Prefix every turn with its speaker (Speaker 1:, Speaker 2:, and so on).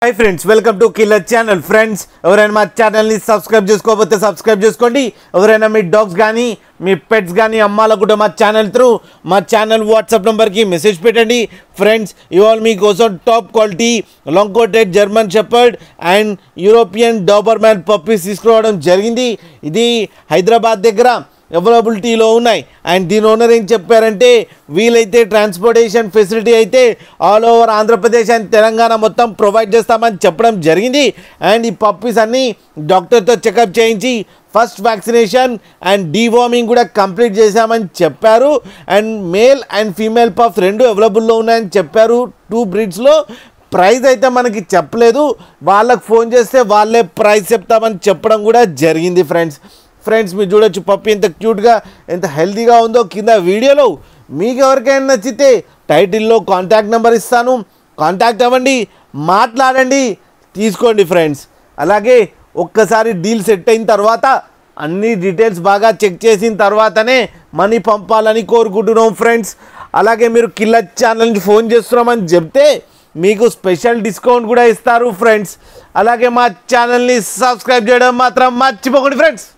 Speaker 1: hi friends welcome to killer channel friends ఎవరైనా మా ఛానల్ని సబ్స్క్రైబ్ చేసుకోకపోతే సబ్స్క్రైబ్ చేసుకోండి ఎవరైనా మీ డాగ్స్ కానీ మీ పెట్స్ కానీ అమ్మాలనుకుంటే మా ఛానల్ త్రూ మా ఛానల్ వాట్సాప్ నెంబర్కి మెసేజ్ పెట్టండి ఫ్రెండ్స్ ఇవాళ మీకోసం top quality long coated German shepherd and European Doberman puppies తీసుకురావడం జరిగింది ఇది హైదరాబాద్ దగ్గర అవైలబిలిటీలో ఉన్నాయి అండ్ దీని ఓనర్ ఏం చెప్పారంటే వీలైతే ట్రాన్స్పోర్టేషన్ ఫెసిలిటీ అయితే all over Andhra Pradesh and Telangana మొత్తం ప్రొవైడ్ చేస్తామని చెప్పడం జరిగింది అండ్ ఈ పప్పీస్ అన్నీ డాక్టర్తో చెకప్ చేయించి ఫస్ట్ వ్యాక్సినేషన్ అండ్ డీవార్మింగ్ కూడా కంప్లీట్ చేశామని చెప్పారు and male and female pups రెండు అవైలబుల్లో ఉన్నాయని చెప్పారు టూ బ్రీడ్స్లో ప్రైస్ అయితే మనకి చెప్పలేదు వాళ్ళకి ఫోన్ చేస్తే వాళ్ళే ప్రైస్ చెప్తామని చెప్పడం కూడా జరిగింది ఫ్రెండ్స్ ఫ్రెండ్స్ మీరు చూడొచ్చు పప్పి ఎంత క్యూట్గా ఎంత హెల్తీగా ఉందో కింద వీడియోలో మీకు ఎవరికైనా నచ్చితే టైటిల్లో కాంటాక్ట్ నెంబర్ ఇస్తాను కాంటాక్ట్ అవ్వండి మాట్లాడండి తీసుకోండి ఫ్రెండ్స్ అలాగే ఒక్కసారి డీల్ సెట్ అయిన తర్వాత అన్ని డీటెయిల్స్ బాగా చెక్ చేసిన తర్వాతనే మనీ పంపాలని కోరుకుంటున్నాం ఫ్రెండ్స్ అలాగే మీరు కిల్లర్ ఛానల్ నుంచి ఫోన్ చేస్తున్నామని చెప్తే మీకు స్పెషల్ డిస్కౌంట్ కూడా ఇస్తారు ఫ్రెండ్స్ అలాగే మా ఛానల్ని సబ్స్క్రైబ్ చేయడం మాత్రం మర్చిపోకండి ఫ్రెండ్స్